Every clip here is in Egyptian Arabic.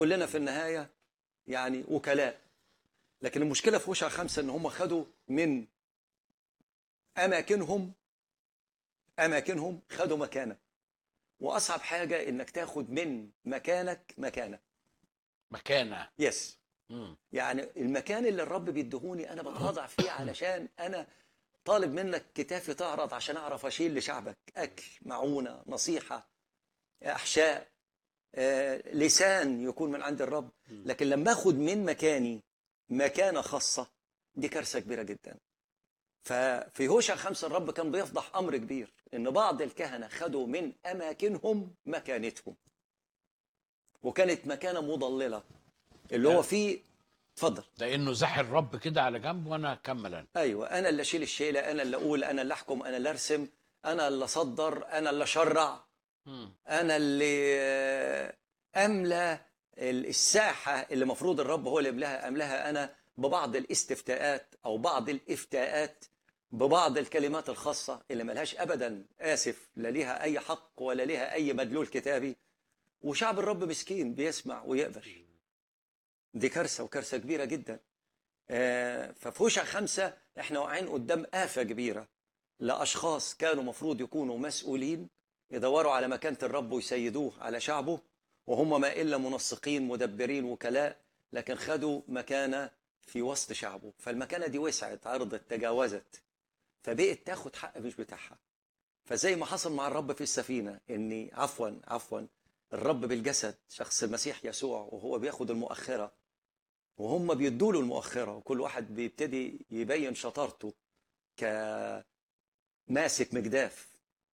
كلنا في النهايه يعني وكلاء لكن المشكله في وشع خمسه ان هم خدوا من اماكنهم اماكنهم خدوا مكانه واصعب حاجه انك تاخد من مكانك مكانه مكانه يس مم. يعني المكان اللي الرب بيديهوني انا بتواضع فيه علشان انا طالب منك كتافي تعرض عشان اعرف اشيل لشعبك اكل معونه نصيحه احشاء آه، لسان يكون من عند الرب لكن لما اخد من مكاني مكانه خاصه دي كارثه كبيره جدا ففي هوشع خمسة الرب كان بيفضح أمر كبير إن بعض الكهنة خدوا من أماكنهم مكانتهم وكانت مكانة مضللة اللي هو فيه اتفضل ده انه زاحي الرب كده على جنب وانا اكمل انا ايوه انا اللي اشيل الشيله انا اللي اقول انا اللي احكم انا اللي ارسم انا اللي اصدر انا اللي اشرع مم. انا اللي آه، املى ال- الساحه اللي المفروض الرب هو اللي يملاها املاها انا ببعض الاستفتاءات او بعض الافتاءات ببعض الكلمات الخاصه اللي ملهاش ابدا اسف لا ليها اي حق ولا ليها اي مدلول كتابي وشعب الرب مسكين بيسمع ويقبل دي كارثه وكارثه كبيره جدا آه، ففي وشع خمسه احنا واقعين قدام افه كبيره لاشخاص كانوا مفروض يكونوا مسؤولين يدوروا على مكانه الرب ويسيدوه على شعبه وهم ما الا منسقين مدبرين وكلاء لكن خدوا مكانه في وسط شعبه فالمكانه دي وسعت عرضت تجاوزت فبقت تاخد حق مش بتاعها فزي ما حصل مع الرب في السفينه اني عفوا عفوا الرب بالجسد شخص المسيح يسوع وهو بياخد المؤخره وهم بيدوا له المؤخره وكل واحد بيبتدي يبين شطارته كماسك مجداف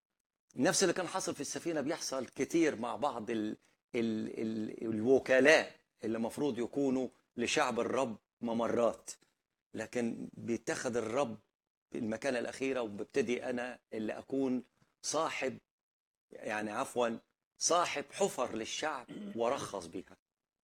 نفس اللي كان حاصل في السفينه بيحصل كتير مع بعض ال ال ال الوكلاء اللي المفروض يكونوا لشعب الرب ممرات لكن بيتخذ الرب المكانه الاخيره وببتدي انا اللي اكون صاحب يعني عفوا صاحب حفر للشعب ورخص بيها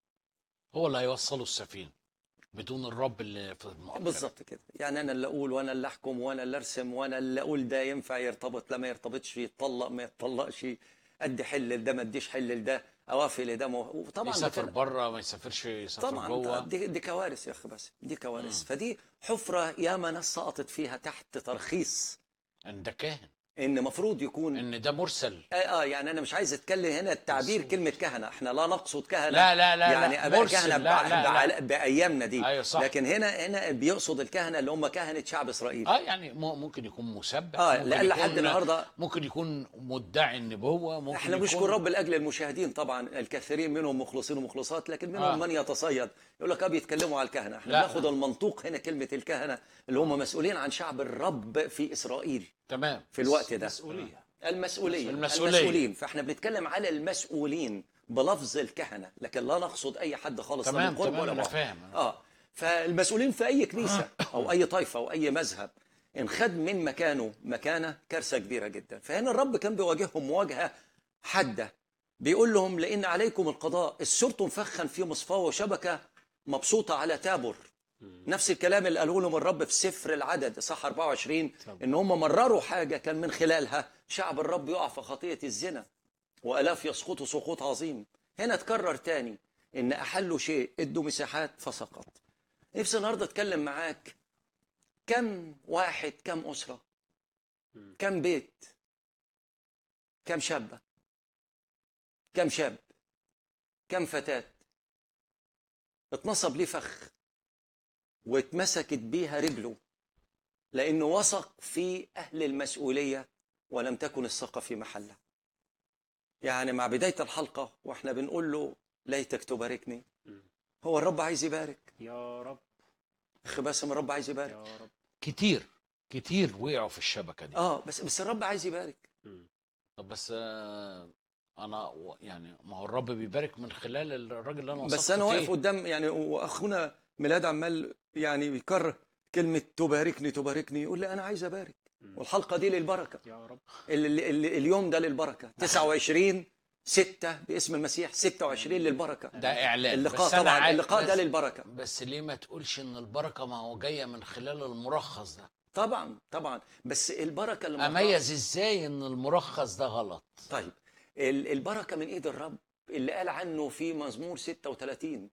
هو اللي هيوصلوا السفينه بدون الرب اللي في المؤخرة. بالظبط كده يعني انا اللي اقول وانا اللي احكم وانا اللي ارسم وانا اللي اقول ده ينفع يرتبط لا ما يرتبطش يتطلق ما يتطلقش ادي حل لده ما اديش حل لده اوافق لده ما أوافق. طبعا يسافر بكده- بره ما يسافرش يسافر طبعا جوه دي, دي كوارث يا اخي بس دي كوارث فدي حفره ياما ناس سقطت فيها تحت ترخيص ان ده كاهن ان مفروض يكون ان ده مرسل اه, آه يعني انا مش عايز اتكلم هنا التعبير كلمه كهنه احنا لا نقصد كهنه لا لا لا يعني لا. اباء مرسل. كهنه لا بع- لا لا. بع- بايامنا دي أيوة صح. لكن هنا هنا بيقصد الكهنه اللي هم كهنه شعب اسرائيل اه يعني مو- ممكن يكون مسبح اه ممكن لأن لحد يكون- النهارده ممكن يكون مدعي النبوه ممكن احنا يكون بنشكر رب لاجل المشاهدين طبعا الكثيرين منهم مخلصين ومخلصات لكن منهم آه. من يتصيد يقول لك اه بيتكلموا على الكهنه احنا لا. بناخد المنطوق هنا كلمه الكهنه اللي هم مسؤولين عن شعب الرب في اسرائيل تمام في الوقت ده مسؤوليه المسؤوليه المسؤولية. المسؤولين فاحنا بنتكلم على المسؤولين بلفظ الكهنه لكن لا نقصد اي حد خالص لا تمام من قرب تمام ولا انا بعد. فاهم اه فالمسؤولين في اي كنيسه او اي طائفه او اي مذهب ان خد من مكانه مكانه كارثه كبيره جدا فهنا الرب كان بيواجههم مواجهه حاده بيقول لهم لان عليكم القضاء السرتم فخا في مصفاه وشبكه مبسوطه على تابر نفس الكلام اللي قاله لهم الرب في سفر العدد صح 24 ان هم مرروا حاجه كان من خلالها شعب الرب يقع في خطيه الزنا والاف يسقطوا سقوط عظيم هنا تكرر تاني ان احلوا شيء ادوا مساحات فسقط نفسي النهارده اتكلم معاك كم واحد كم اسره كم بيت كم شابه كم شاب كم فتاه اتنصب ليه فخ واتمسكت بيها رجله لانه وثق في اهل المسؤوليه ولم تكن الثقه في محلها يعني مع بدايه الحلقه واحنا بنقول له ليتك تباركني هو الرب عايز يبارك يا رب اخي باسم الرب عايز يبارك يا رب كتير كتير وقعوا في الشبكه دي اه بس بس الرب عايز يبارك طب بس آه، انا و- يعني ما هو الرب بيبارك من خلال الراجل اللي انا بس وثقت انا واقف فيه. قدام يعني واخونا ميلاد عمال يعني بيكرر كلمه تباركني تباركني يقول لي انا عايز ابارك والحلقه دي للبركه يا رب ال ال ال اليوم ده للبركه 29 6 باسم المسيح 26 للبركه ده اعلان اللقاء بس أنا طبعا عايز- اللقاء ده بس- للبركه بس ليه ما تقولش ان البركه ما هو جايه من خلال المرخص ده طبعا طبعا بس البركه اللي اميز ازاي ان المرخص ده غلط طيب ال- البركه من ايد الرب اللي قال عنه في مزمور 36